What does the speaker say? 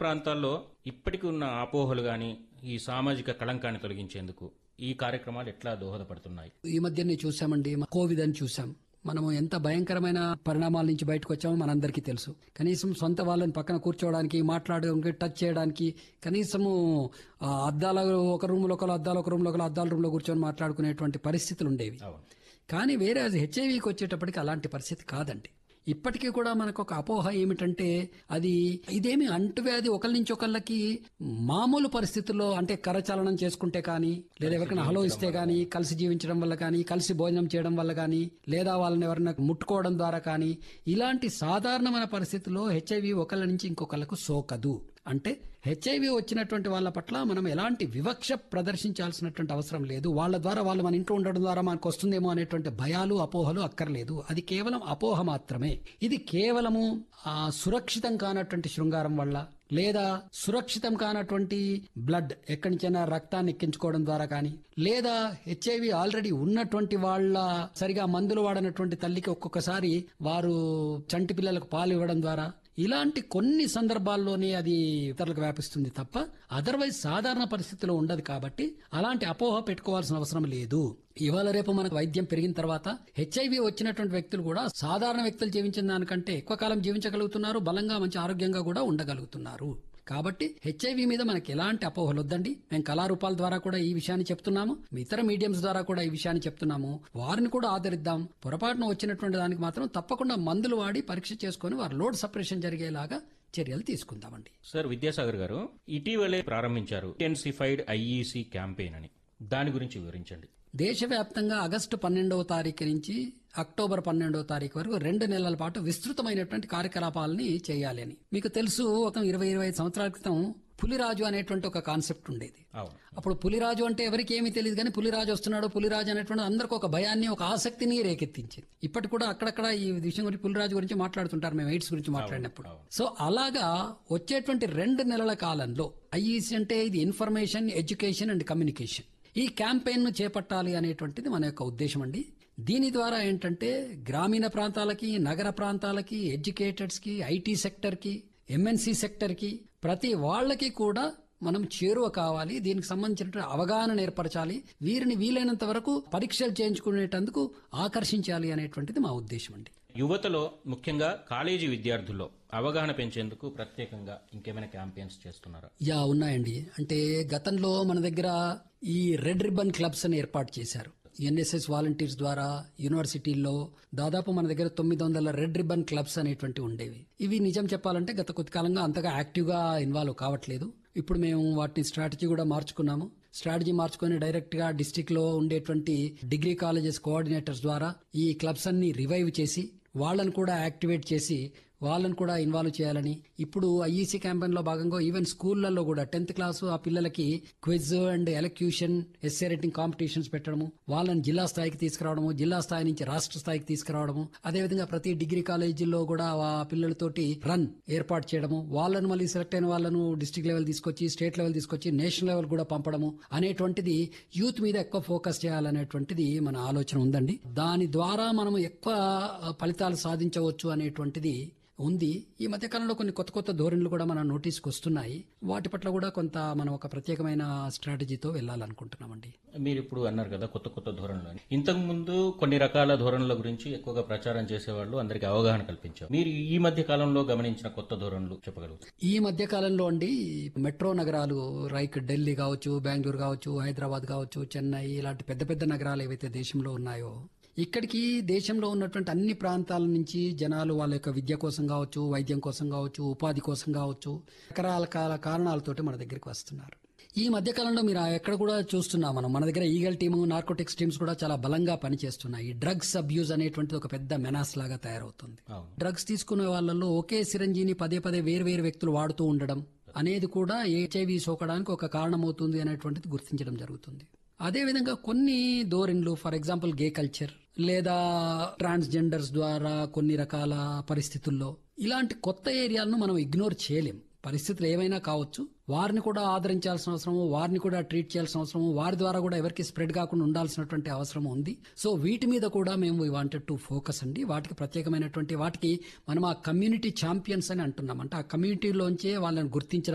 ప్రాంతాల్లో ఇప్పటికి ఉన్న అపోహలు గాని ఈ సామాజిక కళంకాన్ని తొలగించేందుకు ఈ కార్యక్రమాలు ఎట్లా దోహదపడుతున్నాయి ఈ మధ్యనే చూసామండి కోవిడ్ అని చూసాం మనము ఎంత భయంకరమైన పరిణామాల నుంచి బయటకు వచ్చామో మనందరికీ తెలుసు కనీసం సొంత వాళ్ళని పక్కన కూర్చోవడానికి మాట్లాడడానికి టచ్ చేయడానికి కనీసము ఆ, అద్దాల ఒక రూమ్లో ఒకరు అద్దాల ఒక రూమ్లో ఒకరు అద్దాల రూమ్లో కూర్చొని మాట్లాడుకునేటువంటి పరిస్థితులు ఉండేవి అవును కానీ వేరే హెచ్ఐవికి వచ్చేటప్పటికి అలాంటి పరిస్థితి కాదండి ఇప్పటికీ కూడా మనకు ఒక అపోహ ఏమిటంటే అది ఇదేమి అంటువ్యాధి ఒకరి నుంచి ఒకళ్ళకి మామూలు పరిస్థితుల్లో అంటే కరచాలనం చేసుకుంటే కానీ లేదా ఎవరికైనా హలో ఇస్తే కానీ కలిసి జీవించడం వల్ల కానీ కలిసి భోజనం చేయడం వల్ల కానీ లేదా వాళ్ళని ఎవరైనా ముట్టుకోవడం ద్వారా కానీ ఇలాంటి సాధారణమైన పరిస్థితుల్లో హెచ్ఐవి ఒకళ్ళ నుంచి ఇంకొకళ్ళకు సోకదు అంటే హెచ్ఐవి వచ్చినటువంటి వాళ్ళ పట్ల మనం ఎలాంటి వివక్ష ప్రదర్శించాల్సినటువంటి అవసరం లేదు వాళ్ళ ద్వారా వాళ్ళు మన ఇంట్లో ఉండడం ద్వారా మనకు వస్తుందేమో అనేటువంటి భయాలు అపోహలు అక్కర్లేదు అది కేవలం అపోహ మాత్రమే ఇది కేవలము ఆ సురక్షితం కానటువంటి శృంగారం వల్ల లేదా సురక్షితం కానటువంటి బ్లడ్ ఎక్కడి నుంచైనా రక్తాన్ని ఎక్కించుకోవడం ద్వారా కానీ లేదా హెచ్ఐవి ఆల్రెడీ ఉన్నటువంటి వాళ్ళ సరిగా మందులు వాడనటువంటి తల్లికి ఒక్కొక్కసారి వారు చంటి పిల్లలకు పాలు ఇవ్వడం ద్వారా ఇలాంటి కొన్ని సందర్భాల్లోనే అది ఇతరులకు వ్యాపిస్తుంది తప్ప అదర్వైజ్ సాధారణ పరిస్థితిలో ఉండదు కాబట్టి అలాంటి అపోహ పెట్టుకోవాల్సిన అవసరం లేదు ఇవాళ రేపు మనకు వైద్యం పెరిగిన తర్వాత హెచ్ఐవి వచ్చినటువంటి వ్యక్తులు కూడా సాధారణ వ్యక్తులు జీవించిన దానికంటే ఎక్కువ కాలం జీవించగలుగుతున్నారు బలంగా మంచి ఆరోగ్యంగా కూడా ఉండగలుగుతున్నారు కాబట్టి హెచ్ఐవి మీద మనకి ఎలాంటి అపోహలు వద్దండి మేము కళారూపాల ద్వారా కూడా ఈ విషయాన్ని చెప్తున్నాము ఇతర మీడియంస్ ద్వారా కూడా ఈ విషయాన్ని చెప్తున్నాము వారిని కూడా ఆదరిద్దాం పొరపాటున వచ్చినటువంటి దానికి మాత్రం తప్పకుండా మందులు వాడి పరీక్ష చేసుకుని వారి లోడ్ సపరేషన్ జరిగేలాగా చర్యలు తీసుకుందామండి సార్ విద్యాసాగర్ గారు ఇటీవలే ప్రారంభించారు ఇంటెన్సిఫైడ్ ఐఈసి క్యాంపెయిన్ అని దాని గురించి వివరించండి దేశవ్యాప్తంగా ఆగస్టు పన్నెండవ తారీఖు నుంచి అక్టోబర్ పన్నెండవ తారీఖు వరకు రెండు నెలల పాటు విస్తృతమైనటువంటి కార్యకలాపాలని చేయాలి అని మీకు తెలుసు ఒక ఇరవై ఇరవై ఐదు సంవత్సరాల క్రితం పులిరాజు అనేటువంటి ఒక కాన్సెప్ట్ ఉండేది అవును అప్పుడు పులిరాజు అంటే ఎవరికి ఏమీ తెలియదు కానీ పులిరాజు వస్తున్నాడు పులిరాజు అనేటువంటి అందరికి ఒక భయాన్ని ఒక ఆసక్తిని రేకెత్తించింది ఇప్పటి కూడా అక్కడక్కడ ఈ విషయం గురించి పులిరాజు గురించి మాట్లాడుతుంటారు మేము ఎయిడ్స్ గురించి మాట్లాడినప్పుడు సో అలాగా వచ్చేటువంటి రెండు నెలల కాలంలో ఐఈసి అంటే ఇది ఇన్ఫర్మేషన్ ఎడ్యుకేషన్ అండ్ కమ్యూనికేషన్ ఈ క్యాంపెయిన్ ను చేపట్టాలి అనేటువంటిది మన యొక్క ఉద్దేశం అండి దీని ద్వారా ఏంటంటే గ్రామీణ ప్రాంతాలకి నగర ప్రాంతాలకి ఎడ్యుకేటెడ్స్ కి ఐటీ సెక్టర్ కి ఎంఎన్సి సెక్టర్ కి ప్రతి వాళ్ళకి కూడా మనం చేరువ కావాలి దీనికి సంబంధించిన అవగాహన ఏర్పరచాలి వీరిని వీలైనంత వరకు పరీక్షలు చేయించుకునేటందుకు ఆకర్షించాలి అనేటువంటిది మా ఉద్దేశం అండి యువతలో ముఖ్యంగా కాలేజీ విద్యార్థుల్లో అవగాహన పెంచేందుకు ప్రత్యేకంగా ఇంకేమైనా క్యాంపెయిన్స్ చేస్తున్నారా యా ఉన్నాయండి అంటే గతంలో మన దగ్గర ఈ రెడ్ రిబ్బన్ క్లబ్స్ అని ఏర్పాటు చేశారు ఎన్ఎస్ఎస్ వాలంటీర్స్ ద్వారా యూనివర్సిటీల్లో దాదాపు మన దగ్గర తొమ్మిది వందల రెడ్ రిబ్బన్ క్లబ్స్ అనేటువంటి ఉండేవి ఇవి నిజం చెప్పాలంటే గత కొద్ది కాలంగా అంతగా యాక్టివ్ గా ఇన్వాల్వ్ కావట్లేదు ఇప్పుడు మేము వాటిని స్ట్రాటజీ కూడా మార్చుకున్నాము స్ట్రాటజీ మార్చుకొని డైరెక్ట్ గా డిస్టిక్ లో ఉండేటువంటి డిగ్రీ కాలేజెస్ కోఆర్డినేటర్స్ ద్వారా ఈ క్లబ్స్ అన్ని రివైవ్ చేసి వాళ్ళని కూడా యాక్టివేట్ చేసి వాళ్ళని కూడా ఇన్వాల్వ్ చేయాలని ఇప్పుడు ఐఈసీ క్యాంపెయిన్ లో భాగంగా ఈవెన్ స్కూళ్లలో కూడా టెన్త్ క్లాస్ ఆ పిల్లలకి quiz and elocution essay writing competitions పెట్టడము వాళ్ళని జిల్లా స్థాయికి తీసుకురావడము జిల్లా స్థాయి నుంచి రాష్ట్ర స్థాయికి తీసుకురావడము అదేవిధంగా ప్రతి డిగ్రీ కాలేజీలో కూడా ఆ పిల్లలతోటి రన్ ఏర్పాటు చేయడము వాళ్ళని మళ్ళీ సెలెక్ట్ అయిన వాళ్ళను డిస్ట్రిక్ట్ లెవెల్ తీసుకొచ్చి స్టేట్ లెవెల్ తీసుకొచ్చి నేషనల్ లెవెల్ కూడా పంపడము అనేటువంటిది యూత్ మీద ఎక్కువ ఫోకస్ చేయాలనేటువంటిది మన ఆలోచన ఉందండి దాని ద్వారా మనం ఎక్కువ ఫలితాలు సాధించవచ్చు అనేటువంటిది ఉంది ఈ మధ్య కాలంలో కొన్ని కొత్త కొత్త ధోరణులు కూడా మన నోటీస్కి వస్తున్నాయి వాటి పట్ల కూడా కొంత మనం ఒక ప్రత్యేకమైన స్ట్రాటజీతో వెళ్ళాలనుకుంటున్నామండి మీరు ఇప్పుడు అన్నారు కదా కొత్త కొత్త ధోరణులు అని ఇంతకు ముందు కొన్ని రకాల ధోరణుల గురించి ఎక్కువగా ప్రచారం చేసేవాళ్ళు అందరికీ అవగాహన కల్పించారు మీరు ఈ మధ్య కాలంలో గమనించిన కొత్త ధోరణులు చెప్పగలుగుతారు ఈ మధ్య కాలంలో అండి మెట్రో నగరాలు లైక్ ఢిల్లీ కావచ్చు బెంగళూరు కావచ్చు హైదరాబాద్ కావచ్చు చెన్నై ఇలాంటి పెద్ద పెద్ద నగరాలు ఏవైతే దేశంలో ఉన్నాయో ఇక్కడికి దేశంలో ఉన్నటువంటి అన్ని ప్రాంతాల నుంచి జనాలు వాళ్ళ యొక్క విద్య కోసం కావచ్చు వైద్యం కోసం కావచ్చు ఉపాధి కోసం కావచ్చు రకరకాల కారణాలతోటి మన దగ్గరికి వస్తున్నారు ఈ మధ్య కాలంలో మీరు ఆ ఎక్కడ కూడా చూస్తున్నాం మనం మన దగ్గర ఈగల్ టీము నార్కోటిక్స్ టీమ్స్ కూడా చాలా బలంగా పనిచేస్తున్నాయి డ్రగ్స్ అబ్యూజ్ అనేటువంటిది ఒక పెద్ద మెనాస్ లాగా తయారవుతుంది అవును డ్రగ్స్ తీసుకునే వాళ్ళల్లో ఒకే సిరంజీని పదే పదే వేరు వేరు వ్యక్తులు వాడుతూ ఉండడం అనేది కూడా హెచ్ఐవి సోకడానికి ఒక కారణమవుతుంది అనేటువంటిది గుర్తించడం జరుగుతుంది అదేవిధంగా కొన్ని ధోరణులు ఫర్ ఎగ్జాంపుల్ గే కల్చర్ లేదా ట్రాన్స్జెండర్స్ ద్వారా కొన్ని రకాల పరిస్థితుల్లో ఇలాంటి కొత్త ఏరియాలను మనం ఇగ్నోర్ చేయలేం పరిస్థితులు ఏమైనా కావచ్చు వారిని కూడా ఆదరించాల్సిన అవసరము వారిని కూడా ట్రీట్ చేయాల్సిన అవసరము వారి ద్వారా కూడా ఎవరికి స్ప్రెడ్ కాకుండా ఉండాల్సినటువంటి అవసరం ఉంది సో వీటి మీద కూడా మేము వాంటెడ్ టు ఫోకస్ అండి వాటికి ప్రత్యేకమైనటువంటి వాటికి మనం ఆ కమ్యూనిటీ ఛాంపియన్స్ అని అంటున్నాం అంటే ఆ కమ్యూనిటీలోంచే వాళ్ళని గుర్తించడం